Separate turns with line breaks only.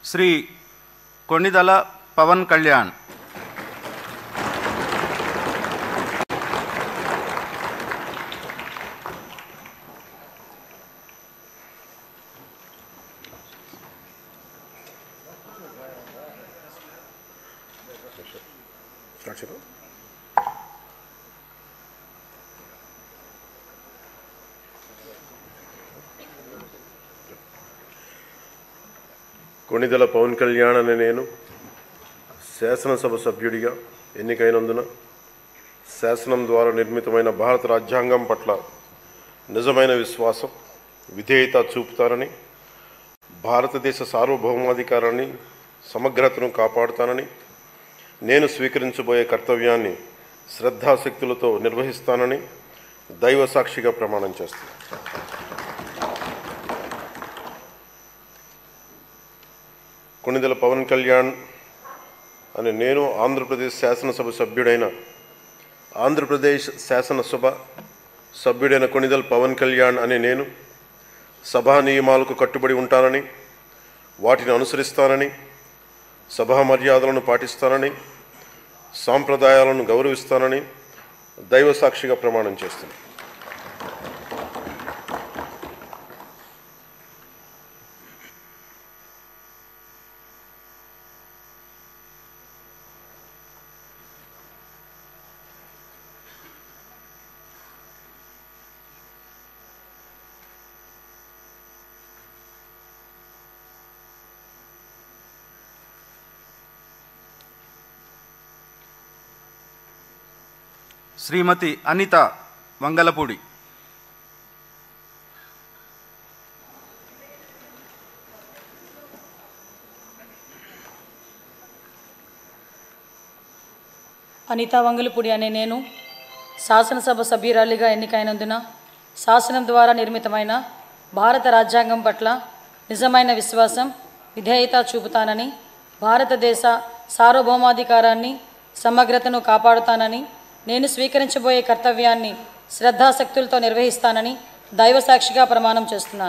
శ్రీ కొణిదల పవన్ కళ్యాణ్
సాక్షిలో కొణిదెల పవన్ కళ్యాణ్ అనే నేను శాసనసభ సభ్యుడిగా ఎన్నికైనందున శాసనం ద్వారా నిర్మితమైన భారత రాజ్యాంగం పట్ల నిజమైన విశ్వాసం విధేయత చూపుతానని భారతదేశ సార్వభౌమాధికారాన్ని సమగ్రతను కాపాడుతానని నేను స్వీకరించబోయే కర్తవ్యాన్ని శ్రద్ధాశక్తులతో నిర్వహిస్తానని దైవ సాక్షిగా ప్రమాణం చేస్తాను కొణిదెల పవన్ కళ్యాణ్ అనే నేను ఆంధ్రప్రదేశ్ శాసనసభ సభ్యుడైన ఆంధ్రప్రదేశ్ శాసనసభ సభ్యుడైన కొణిదెల పవన్ కళ్యాణ్ అనే నేను సభా నియమాలకు కట్టుబడి ఉంటానని వాటిని అనుసరిస్తానని సభా మర్యాదలను పాటిస్తానని సాంప్రదాయాలను గౌరవిస్తానని దైవ సాక్షిగా ప్రమాణం చేస్తున్నాను
శ్రీమతి అనిత వంగలపూడి
అనిత వంగులపూడి అనే నేను శాసనసభ సభ్యురాలిగా ఎన్నికైనందున శాసనం ద్వారా నిర్మితమైన భారత రాజ్యాంగం పట్ల నిజమైన విశ్వాసం విధేయత చూపుతానని భారతదేశ సార్వభౌమాధికారాన్ని సమగ్రతను కాపాడుతానని నేను స్వీకరించబోయే కర్తవ్యాన్ని శ్రద్ధాశక్తులతో నిర్వహిస్తానని దైవసాక్షిగా ప్రమాణం చేస్తున్నాను